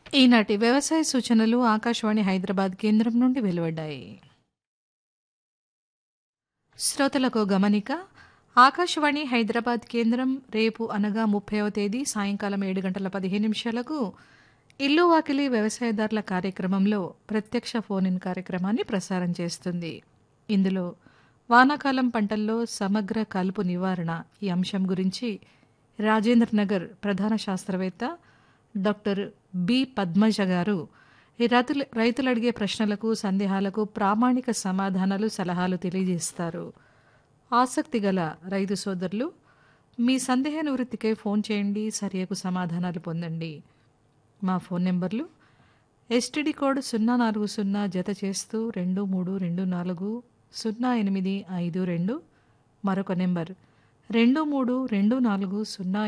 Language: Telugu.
ఈనాటి వ్యవసాయ సూచనలు ఆకాశవాణి హైదరాబాద్ కేంద్రం నుండి వెలువడ్డాయి శ్రోతలకు గమనిక ఆకాశవాణి హైదరాబాద్ కేంద్రం రేపు అనగా ముప్పైవ తేదీ సాయంకాలం ఏడు గంటల పదిహేను నిమిషాలకు ఇల్లు వాకిలి వ్యవసాయదారుల కార్యక్రమంలో ప్రత్యక్ష ఫోన్ ఇన్ కార్యక్రమాన్ని ప్రసారం చేస్తుంది ఇందులో వానాకాలం పంటల్లో సమగ్ర కలుపు నివారణ ఈ అంశం గురించి రాజేంద్ర నగర్ ప్రధాన శాస్త్రవేత్త డాక్టర్ బి పద్మజ గారు ఈ రైతులు రైతులు అడిగే ప్రశ్నలకు సందేహాలకు ప్రామాణిక సమాధానాలు సలహాలు తెలియజేస్తారు ఆసక్తి గల రైతు సోదరులు మీ సందేహ నివృత్తికై ఫోన్ చేయండి సరియకు సమాధానాలు పొందండి మా ఫోన్ నెంబర్లు ఎస్టీడీ కోడ్ సున్నా నాలుగు సున్నా జత చేస్తూ రెండు మూడు రెండు నాలుగు సున్నా ఎనిమిది ఐదు రెండు మరొక నెంబర్ రెండు మూడు రెండు నాలుగు సున్నా